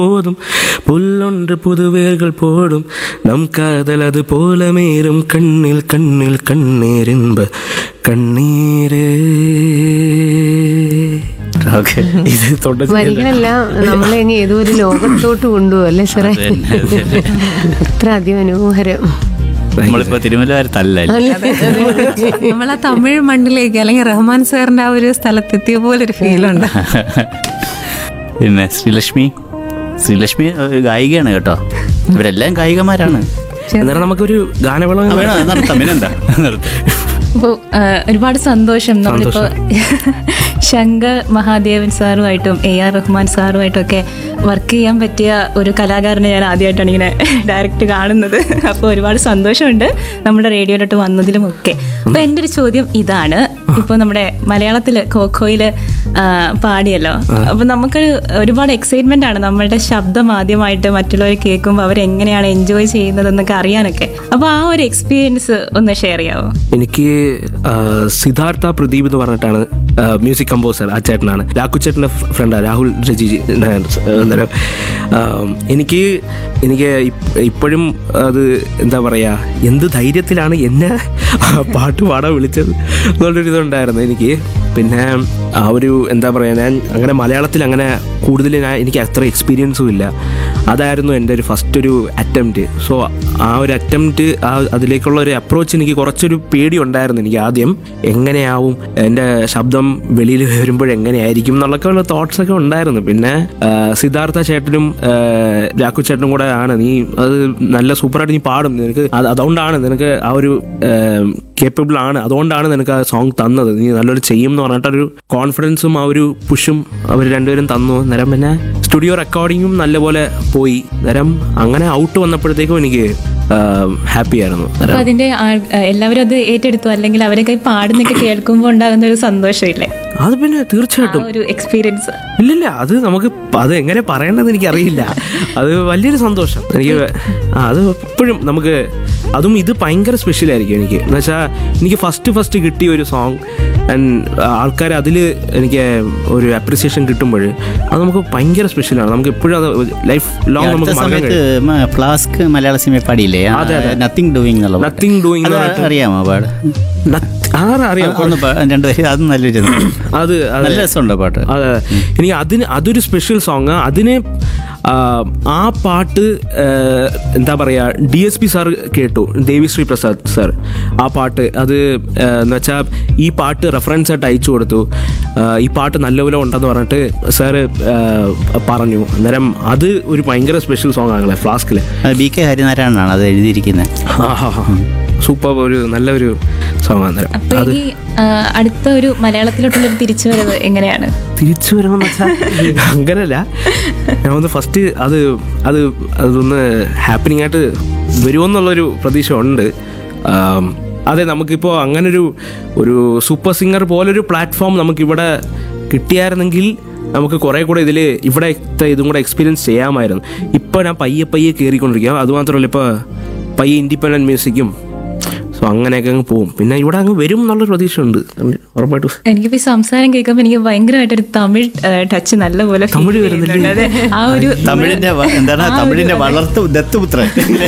போதும் புல்லொன்று புதுவேர்கள் போடும் நம் காதல் அது போல மேரும் கண்ணில் கண்ணில் கண்ணீர் என்ப കണ്ണീര് ഓക്കെ ഇത് തൊണ്ട വരികളെല്ലാം നമ്മളെ അങ്ങ് ഏതോ ഒരു ലോകത്തോട്ട് കൊണ്ടുപോകും അല്ലേ സാറേ അത്ര അതിമനോഹരം നമ്മളിപ്പോ തിരുമല വരെ തല്ലല്ലേ നമ്മൾ ആ തമിഴ് മണ്ണിലേക്ക് അല്ലെങ്കിൽ റഹ്മാൻ സാറിന്റെ ആ ഒരു സ്ഥലത്തെത്തിയ പോലെ ഒരു ഫീലുണ്ട് പിന്നെ ശ്രീലക്ഷ്മി ശ്രീലക്ഷ്മി ഒരു ഗായികയാണ് കേട്ടോ ഇവരെല്ലാം ഗായികമാരാണ് അന്നേരം നമുക്കൊരു ഗാനവളം ആ, വേണം നിർത്താം പിന്നെന്താ നിർത്താം. അപ്പോൾ ഒരുപാട് സന്തോഷം നമ്മളിപ്പോൾ ശങ്കർ മഹാദേവൻ സാറുമായിട്ടും എ ആർ റഹ്മാൻ സാറുമായിട്ടും ഒക്കെ വർക്ക് ചെയ്യാൻ പറ്റിയ ഒരു കലാകാരനെ ഞാൻ ആദ്യമായിട്ടാണ് ഇങ്ങനെ ഡയറക്റ്റ് കാണുന്നത് അപ്പോൾ ഒരുപാട് സന്തോഷമുണ്ട് നമ്മുടെ റേഡിയോയിലോട്ട് വന്നതിലും ഒക്കെ അപ്പോൾ എൻ്റെ ഒരു ചോദ്യം ഇതാണ് ഇപ്പോൾ നമ്മുടെ മലയാളത്തിൽ കോക്കോയിൽ പാടിയല്ലോ അപ്പോൾ നമുക്ക് ഒരുപാട് എക്സൈറ്റ്മെന്റ് ആണ് നമ്മളുടെ ശബ്ദം ആദ്യമായിട്ട് മറ്റുള്ളവർ കേൾക്കുമ്പോൾ അവരെങ്ങനെയാണ് എൻജോയ് ചെയ്യുന്നതെന്നൊക്കെ അറിയാനൊക്കെ അപ്പോൾ ആ ഒരു എക്സ്പീരിയൻസ് ഒന്ന് ഷെയർ ചെയ്യാമോ എനിക്ക് ആ, സിദ്ധാർത്ഥ പ്രദീപ് എന്ന് പറഞ്ഞിട്ടാണ് മ്യൂസിക് കമ്പോസർ ആ ചേട്ടനാണ് രാഘുചേട്ടൻ്റെ ഫ്രണ്ടാണ് രാഹുൽ രജി അന്നേരം ആ, എനിക്ക് എനിക്ക് ഇപ്പ- ഇപ്പോഴും അത് എന്താ പറയുക എന്ത് ധൈര്യത്തിലാണ് എന്നെ ആ പാട്ട് പാടാൻ വിളിച്ചത് എന്നുള്ളൊരു ഇതുണ്ടായിരുന്നു എനിക്ക് പിന്നെ ആ ഒരു എന്താ പറയുക ഞാൻ അങ്ങനെ മലയാളത്തിൽ അങ്ങനെ കൂടുതൽ ഞാൻ എനിക്ക് അത്ര എക്സ്പീരിയൻസും ഇല്ല അതായിരുന്നു എൻ്റെ ഒരു ഫസ്റ്റ് ഒരു അറ്റംപ്റ്റ് സോ ആ ഒരു അറ്റംപ്റ്റ് ആ അതിലേക്കുള്ള ഒരു അപ്രോച്ച് എനിക്ക് കുറച്ചൊരു പേടി ഉണ്ടായിരുന്നു എനിക്ക് ആദ്യം എങ്ങനെയാവും എൻ്റെ ശബ്ദം വെളിയിൽ വരുമ്പോൾ എങ്ങനെയായിരിക്കും എന്നുള്ളൊക്കെ ഉള്ള തോട്ട്സ് ഒക്കെ ഉണ്ടായിരുന്നു പിന്നെ ആ, സിദ്ധാർത്ഥ ചേട്ടനും ആ, രാഘു ചേട്ടനും കൂടെ ആണ് നീ അത് നല്ല സൂപ്പറായിട്ട് നീ പാടും നിനക്ക് അത് അതുകൊണ്ടാണ് നിനക്ക് ആ ഒരു കേപ്പബിൾ ആണ് അതുകൊണ്ടാണ് നിനക്ക് ആ സോങ് തന്നത് നീ നല്ലൊരു ചെയ്യും എന്ന് പറഞ്ഞിട്ടൊരു കോൺഫിഡൻസും ആ ഒരു പുഷും അവർ രണ്ടുപേരും തന്നു നേരം പിന്നെ സ്റ്റുഡിയോ റെക്കോർഡിങ്ങും നല്ലപോലെ പോയി നേരം അങ്ങനെ ഔട്ട് വന്നപ്പോഴത്തേക്കും എനിക്ക് ഹാപ്പി ആയിരുന്നു അപ്പൊ നേരം അതിന്റെ ആൾ- എല്ലാവരും അത് ഏറ്റെടുത്തു അല്ലെങ്കിൽ അവരൊക്കെ പാടുന്നൊക്കെ കേൾക്കുമ്പോൾ ഉണ്ടാകുന്ന ഒരു സന്തോഷമില്ലേ അത് പിന്നെ ആ തീർച്ചയായിട്ടും ഒരു എക്സ്പീരിയൻസ് ഇല്ലില്ല അത് നമുക്ക് പ- അത് എങ്ങനെ പറയണമെന്ന് എനിക്ക് അറിയില്ല അത് വലിയൊരു സന്തോഷം എനിക്ക് ആ അത് എപ്പോഴും നമുക്ക് അതും ഇത് ഭയങ്കര സ്പെഷ്യൽ ആയിരിക്കും എനിക്ക് എന്ന് വെച്ചാൽ എനിക്ക് ഫസ്റ്റ് ഫസ്റ്റ് കിട്ടിയ ഒരു സോങ് ആൾക്കാർ അതിൽ എനിക്ക് ഒരു അപ്രിസിയേഷൻ കിട്ടുമ്പോൾ അത് നമുക്ക് ഭയങ്കര സ്പെഷ്യലാണ് നമുക്ക് എപ്പോഴും അത് ലൈഫ് ലോങ് അടുത്ത നമുക്ക് മറക്കാൻ സമയത്ത് കഴിയും മ- ഫ്ലാസ്ക് മലയാള സിനിമ പാടിയില്ലേ അതെ, അതെ. നത്തിങ് ഡൂയിങ് എന്നുള്ള പാട്ട്. Nothing doing എന്ന് അത് പറഞ്ഞിട്ട്. അറിയാമോ പാട് ആരാ അറിയാം ഒന്ന് പാ- രണ്ടുപേരും അത് നല്ലൊരു ഇത്. അത് അത് നല്ല രസമുണ്ട് പാട്ട് അതെ എനിക്ക് അതിന് അതൊരു സ്പെഷ്യൽ സോങ് അതിന് ആ, ആ പാട്ട് ആ, എന്താ പറയുക ഡി എസ് പി സാർ കേട്ടു ദേവിശ്രീ പ്രസാദ് സാർ ആ പാട്ട് അത് ആ, എന്ന് വെച്ചാൽ ഈ പാട്ട് റെഫറൻസ് ആയിട്ട് അയച്ചു കൊടുത്തു ആ, ഈ പാട്ട് നല്ലപോലെ ഉണ്ടെന്ന് പറഞ്ഞിട്ട് സാറ് പറഞ്ഞു അന്നേരം അത് ഒരു ഭയങ്കര സ്പെഷ്യൽ സോങ് ആണല്ലേ ഫ്ലാസ്കിൽ അത് ബി കെ ഹരിനാരായണനാണ് അത് എഴുതിയിരിക്കുന്നത് സൂപ്പർ ഒരു നല്ലൊരു സോങ് അന്നേരം അപ്പൊ ഈ ആ, അടുത്ത ഒരു മലയാളത്തിലോട്ടുള്ള ഒരു തിരിച്ചുവരവ് എങ്ങനെയാണ് തിരിച്ചു വരണമെന്ന് വെച്ചാൽ അങ്ങനല്ല ഞാൻ ഒന്ന് ഫസ്റ്റ് അത് അത് അതൊന്ന് ഹാപ്പനിങ് ആയിട്ട് വരുമെന്നുള്ളൊരു പ്രതീക്ഷ ഉണ്ട് ആം, അതെ നമുക്കിപ്പോൾ അങ്ങനൊരു ഒരു സൂപ്പർ സിംഗർ പോലൊരു പ്ലാറ്റ്ഫോം നമുക്കിവിടെ കിട്ടിയായിരുന്നെങ്കിൽ നമുക്ക് കുറേ കൂടെ ഇതിൽ ഇവിടെ ഇതും കൂടെ എക്സ്പീരിയൻസ് ചെയ്യാമായിരുന്നു ഇപ്പോൾ ഞാൻ പയ്യെ പയ്യെ കയറിക്കൊണ്ടിരിക്കുക അതുമാത്രമല്ല ഇപ്പോൾ പയ്യെ ഇൻഡിപെൻഡൻറ്റ് മ്യൂസിക്കും സോ അങ്ങനെയൊക്കെ അങ്ങ് പോകും പിന്നെ ഇവിടെ അങ്ങ് വരും എന്നുള്ളൊരു പ്രതീക്ഷ ഉണ്ട് ഉറപ്പായിട്ടും എനിക്കിപ്പോ ഈ സംസാരം കേൾക്കുമ്പോൾ എനിക്ക് ഭയങ്കരമായിട്ടൊരു തമിഴ് ടച്ച് നല്ലപോലെ feel തമിഴ് വരുന്നില്ലേ? ചെയ്യുന്നുണ്ട്. അതെ, ആ ഒരു തമിഴിന്റെ വ- എന്താണ് ആ ഒരു- തമിഴിന്റെ വളർത്തു ദത്തുപുത്രൻ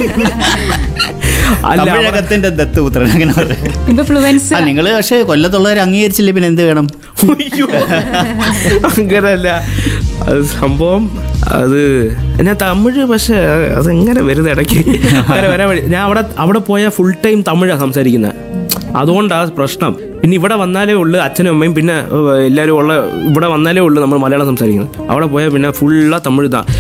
അല്ല, തമിഴകത്തിന്റെ ദത്തുപുത്രൻ അങ്ങനെ പറയും ഇപ്പൊ ഫ്ലുവൻസ് ആ നിങ്ങൾ പക്ഷേ കൊല്ലത്തുള്ളവർ അംഗീകരിച്ചില്ലേ പിന്നെ എന്ത് വേണം അയ്യോ. അങ്ങനല്ല അത് സംഭവം അത് എന്നാ തമിഴ് പക്ഷെ അതെങ്ങനെ വരുന്നത് ഇടയ്ക്ക് അങ്ങനെ വരാൻ വഴി ഞാൻ അവിടെ അവിടെ പോയാൽ ഫുൾ ടൈം തമിഴാണ് സംസാരിക്കുന്നത് അതുകൊണ്ടാണ് പ്രശ്നം പിന്നെ ഇവിടെ വന്നാലേ ഉള്ളു അച്ഛനും അമ്മയും പിന്നെ ഏഹ്, എല്ലാവരും ഉള്ള ഇവിടെ വന്നാലേ ഉള്ളു നമ്മൾ മലയാളം സംസാരിക്കുന്നത് അവിടെ പോയാൽ പിന്നെ ഫുള്ള തമിഴ് താ